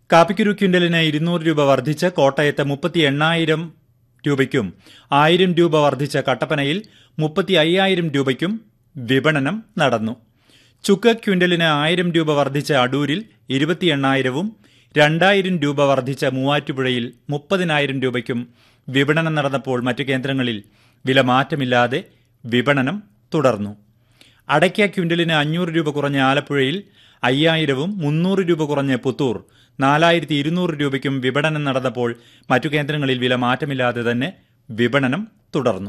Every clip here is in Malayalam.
കാപ്പിക്കുരു ക്വിന്റലിന് ഇരുന്നൂറ് രൂപ വർദ്ധിച്ച് കോട്ടയത്ത് മുപ്പത്തി എണ്ണായിരം രൂപയ്ക്കും ആയിരം രൂപ വർദ്ധിച്ച കട്ടപ്പനയിൽ മുപ്പത്തി അയ്യായിരം രൂപയ്ക്കും വിപണനം നടന്നു ചുക്ക് ക്വിന്റലിന് ആയിരം രൂപ വർദ്ധിച്ച അടൂരിൽ ഇരുപത്തി എണ്ണായിരവും രണ്ടായിരം രൂപ വർദ്ധിച്ച മൂവാറ്റുപുഴയിൽ മുപ്പതിനായിരം രൂപയ്ക്കും വിപണനം നടന്നപ്പോൾ മറ്റു കേന്ദ്രങ്ങളിൽ വില മാറ്റമില്ലാതെ വിപണനം തുടർന്നു അടയ്ക്ക ക്വിന്റലിന് അഞ്ഞൂറ് രൂപ കുറഞ്ഞ ആലപ്പുഴയിൽ അയ്യായിരവും മുന്നൂറ് രൂപ കുറഞ്ഞ പുത്തൂർ നാലായിരത്തി ഇരുന്നൂറ് രൂപയ്ക്കും വിപണനം നടന്നപ്പോൾ മറ്റു കേന്ദ്രങ്ങളിൽ വില മാറ്റമില്ലാതെ തന്നെ വിപണനം തുടർന്നു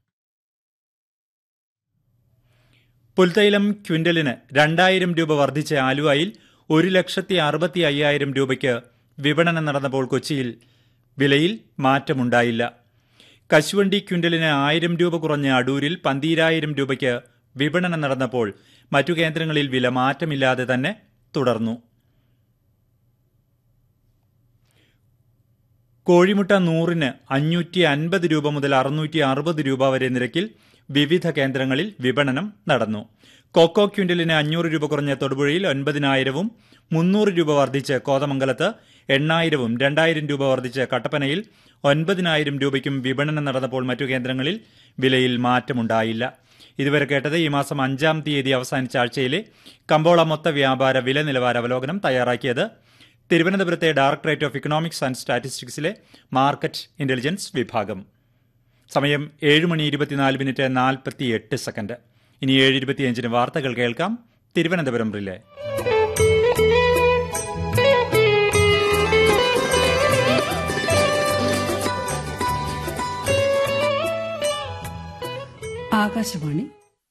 പുൽത്തൈലം ക്വിന്റലിന് രണ്ടായിരം രൂപ വർദ്ധിച്ച ആലുവയിൽ ഒരു ലക്ഷത്തി അറുപത്തി അയ്യായിരം രൂപയ്ക്ക് വിപണനം നടന്നപ്പോൾ കൊച്ചിയിൽ വിലയിൽ മാറ്റമുണ്ടായില്ല കശുവണ്ടി ക്വിന്റലിന് ആയിരം രൂപ കുറഞ്ഞ അടൂരിൽ പന്തീരായിരം രൂപയ്ക്ക് വിപണനം നടന്നപ്പോൾ മറ്റു കേന്ദ്രങ്ങളിൽ വില മാറ്റമില്ലാതെ തന്നെ തുടർന്നു കോഴിമുട്ട നൂറിന് അഞ്ഞൂറ്റി അൻപത് രൂപ മുതൽ അറുന്നൂറ്റി അറുപത് രൂപ വരെ നിരക്കിൽ വിവിധ കേന്ദ്രങ്ങളിൽ വിപണനം നടന്നു കൊക്കോ ക്വിന്റലിന് അഞ്ഞൂറ് രൂപ കുറഞ്ഞ തൊടുപുഴയിൽ ഒൻപതിനായിരവും മുന്നൂറ് രൂപ വർദ്ധിച്ച് കോതമംഗലത്ത് എണ്ണായിരവും രണ്ടായിരം രൂപ വർദ്ധിച്ച് കട്ടപ്പനയിൽ ഒൻപതിനായിരം രൂപയ്ക്കും വിപണനം നടന്നപ്പോൾ മറ്റു കേന്ദ്രങ്ങളിൽ വിലയിൽ മാറ്റമുണ്ടായില്ല ഇതുവരെ കേട്ടത് ഈ മാസം അഞ്ചാം തീയതി അവസാനിച്ച ആഴ്ചയിലെ കമ്പോള മൊത്ത വ്യാപാര വില നിലവാര അവലോകനം തയ്യാറാക്കിയത് തിരുവനന്തപുരത്തെ ഡയറക്ടറേറ്റ് ഓഫ് ഇക്കണോമിക്സ് ആൻഡ് സ്റ്റാറ്റിസ്റ്റിക്സിലെ മാർക്കറ്റ് ഇന്റലിജൻസ് വിഭാഗം സമയം ഏഴ് മണി ഇരുപത്തിനാല് മിനിറ്റ് നാൽപ്പത്തി എട്ട് സെക്കൻഡ് ഇനി ഏഴ് ഇരുപത്തിയഞ്ചിന് വാർത്തകൾ കേൾക്കാം തിരുവനന്തപുരം റിലേ ആകാശവാണി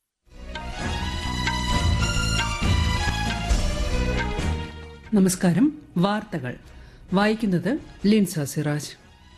നമസ്കാരം വാർത്തകൾ വായിക്കുന്നത് ലിൻസ സിറാജ്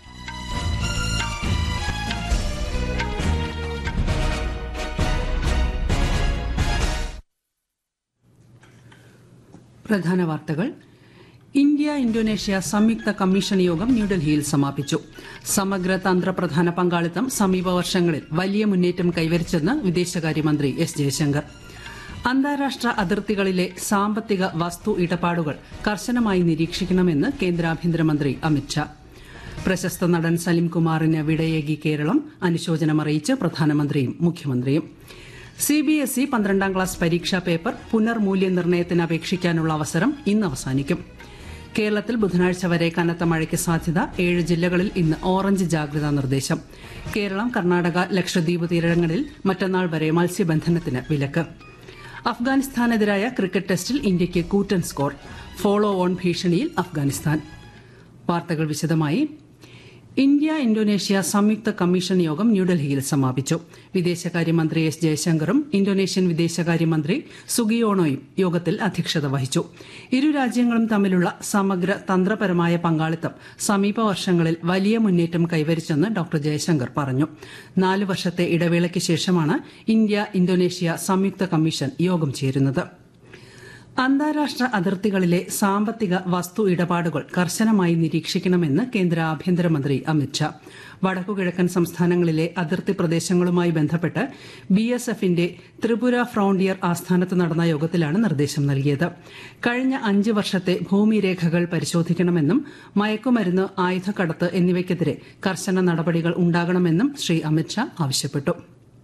പ്രധാന വാർത്തകൾ ഇന്ത്യ ഇന്തോനേഷ്യ സംയുക്ത കമ്മീഷൻ യോഗം ന്യൂഡൽഹിയിൽ സമാപിച്ചു സമഗ്ര തന്ത്രപ്രധാന പങ്കാളിത്തം സമീപ വർഷങ്ങളിൽ വലിയ മുന്നേറ്റം കൈവരിച്ചെന്ന് വിദേശകാര്യമന്ത്രി എസ് ജയശങ്കർ അന്താരാഷ്ട്ര അതിർത്തികളിലെ സാമ്പത്തിക വസ്തു ഇടപാടുകൾ കർശനമായി നിരീക്ഷിക്കണമെന്ന് കേന്ദ്ര ആഭ്യന്തരമന്ത്രി അമിത്ഷാ പ്രശസ്ത നടൻ സലിം കുമാറിന് വിടയേകി കേരളം അനുശോചനമറിയിച്ച് പ്രധാനമന്ത്രിയും മുഖ്യമന്ത്രിയും സിബിഎസ്ഇ പന്ത്രണ്ടാം ക്ലാസ് പരീക്ഷാ പേപ്പർ പുനർമൂല്യനിർണ്ണയത്തിന് അപേക്ഷിക്കാനുള്ള അവസരം ഇന്ന് അവസാനിക്കും കേരളത്തിൽ ബുധനാഴ്ച വരെ കനത്ത മഴയ്ക്ക് സാധ്യത ഏഴ് ജില്ലകളിൽ ഇന്ന് ഓറഞ്ച് ജാഗ്രതാ നിർദ്ദേശം കേരളം കർണാടക ലക്ഷദ്വീപ് തീരങ്ങളിൽ മറ്റന്നാൾ വരെ മത്സ്യബന്ധനത്തിന് വിലക്ക് അഫ്ഗാനിസ്ഥാനെതിരായ ക്രിക്കറ്റ് ടെസ്റ്റിൽ ഇന്ത്യയ്ക്ക് കൂറ്റൻ സ്കോർ ഫോളോ ഓൺ ഭീഷണിയിൽ അഫ്ഗാനിസ്ഥാൻ വാർത്തകൾ വിശദമായി ഇന്ത്യ ഇന്തോനേഷ്യ സംയുക്ത കമ്മീഷൻ യോഗം ന്യൂഡൽഹിയിൽ സമാപിച്ചു വിദേശകാര്യമന്ത്രി എസ് ജയശങ്കറും ഇന്തോനേഷ്യൻ വിദേശകാര്യമന്ത്രി സുഗിയോണോയും യോഗത്തിൽ അധ്യക്ഷത വഹിച്ചു ഇരു രാജ്യങ്ങളും തമ്മിലുള്ള സമഗ്ര തന്ത്രപരമായ പങ്കാളിത്തം സമീപ വർഷങ്ങളിൽ വലിയ മുന്നേറ്റം കൈവരിച്ചെന്ന് ഡോക്ടർ ജയശങ്കർ പറഞ്ഞു നാല് വർഷത്തെ ഇടവേളയ്ക്ക് ശേഷമാണ് ഇന്ത്യ ഇന്തോനേഷ്യ സംയുക്ത കമ്മീഷൻ യോഗം ചേരുന്നത് അന്താരാഷ്ട്ര അതിർത്തികളിലെ സാമ്പത്തിക വസ്തു ഇടപാടുകൾ കർശനമായി നിരീക്ഷിക്കണമെന്ന് കേന്ദ്ര ആഭ്യന്തരമന്ത്രി അമിത്ഷാ വടക്കുകിഴക്കൻ സംസ്ഥാനങ്ങളിലെ അതിർത്തി പ്രദേശങ്ങളുമായി ബന്ധപ്പെട്ട് ബി എസ് എഫിന്റെ ത്രിപുര ഫ്രോണ്ടിയർ ആസ്ഥാനത്ത് നടന്ന യോഗത്തിലാണ് നിർദ്ദേശം നൽകിയത് കഴിഞ്ഞ അഞ്ച് വർഷത്തെ ഭൂമിരേഖകൾ പരിശോധിക്കണമെന്നും മയക്കുമരുന്ന് ആയുധക്കടത്ത് എന്നിവയ്ക്കെതിരെ കർശന നടപടികൾ ഉണ്ടാകണമെന്നും ശ്രീ അമിത്ഷാ ആവശ്യപ്പെട്ടു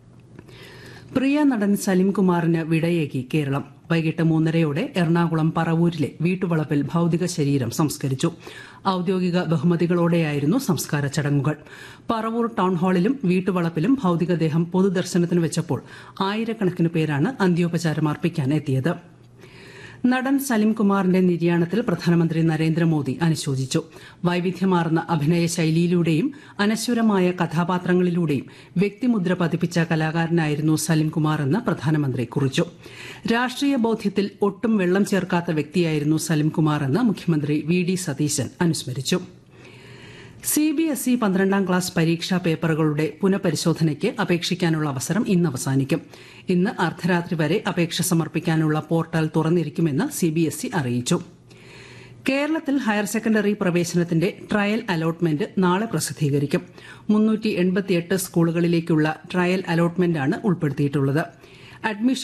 പ്രിയ നടൻ സലിംകുമാറിന് വിടയേകി കേരളം വൈകിട്ട് മൂന്നരയോടെ എറണാകുളം പറവൂരിലെ വീട്ടുവളപ്പിൽ ഭൌതിക ശരീരം സംസ്കരിച്ചു ഔദ്യോഗിക ബഹുമതികളോടെയായിരുന്നു സംസ്കാര ചടങ്ങുകൾ പറവൂർ ടൗൺ ഹാളിലും വീട്ടുവളപ്പിലും ഭൌതികദേഹം പൊതുദർശനത്തിന് വെച്ചപ്പോൾ ആയിരക്കണക്കിന് പേരാണ് അന്ത്യോപചാരം അർപ്പിക്കാൻ എത്തിയത് നടൻ സലിംകുമാറിന്റെ നിര്യാണത്തിൽ പ്രധാനമന്ത്രി നരേന്ദ്രമോദി അനുശോചിച്ചു വൈവിധ്യമാർന്ന അഭിനയ ശൈലിയിലൂടെയും അനശ്വരമായ കഥാപാത്രങ്ങളിലൂടെയും വ്യക്തിമുദ്ര പതിപ്പിച്ച കലാകാരനായിരുന്നു സലിംകുമാർ എന്ന് പ്രധാനമന്ത്രി കുറിച്ചു രാഷ്ട്രീയ ബോധ്യത്തിൽ ഒട്ടും വെള്ളം ചേർക്കാത്ത വ്യക്തിയായിരുന്നു സലിംകുമാർ എന്ന് മുഖ്യമന്ത്രി വി ഡി സതീശൻ അനുസ്മരിച്ചു സിബിഎസ്ഇ പന്ത്രണ്ടാം ക്ലാസ് പരീക്ഷാ പേപ്പറുകളുടെ പുനഃപരിശോധനയ്ക്ക് അപേക്ഷിക്കാനുള്ള അവസരം ഇന്ന് അവസാനിക്കും ഇന്ന് അർദ്ധരാത്രി വരെ അപേക്ഷ സമർപ്പിക്കാനുള്ള പോർട്ടൽ തുറന്നിരിക്കുമെന്ന് സിബിഎസ്ഇ അറിയിച്ചു കേരളത്തിൽ ഹയർ സെക്കൻഡറി പ്രവേശനത്തിന്റെ ട്രയൽ അലോട്ട്മെന്റ് നാളെ പ്രസിദ്ധീകരിക്കും മുന്നൂറ്റി എൺപത്തിയെട്ട് സ്കൂളുകളിലേക്കുള്ള ട്രയൽ അലോട്ട്മെന്റാണ് ഉൾപ്പെടുത്തിയിട്ടുള്ളത് അഡ്മിഷൻ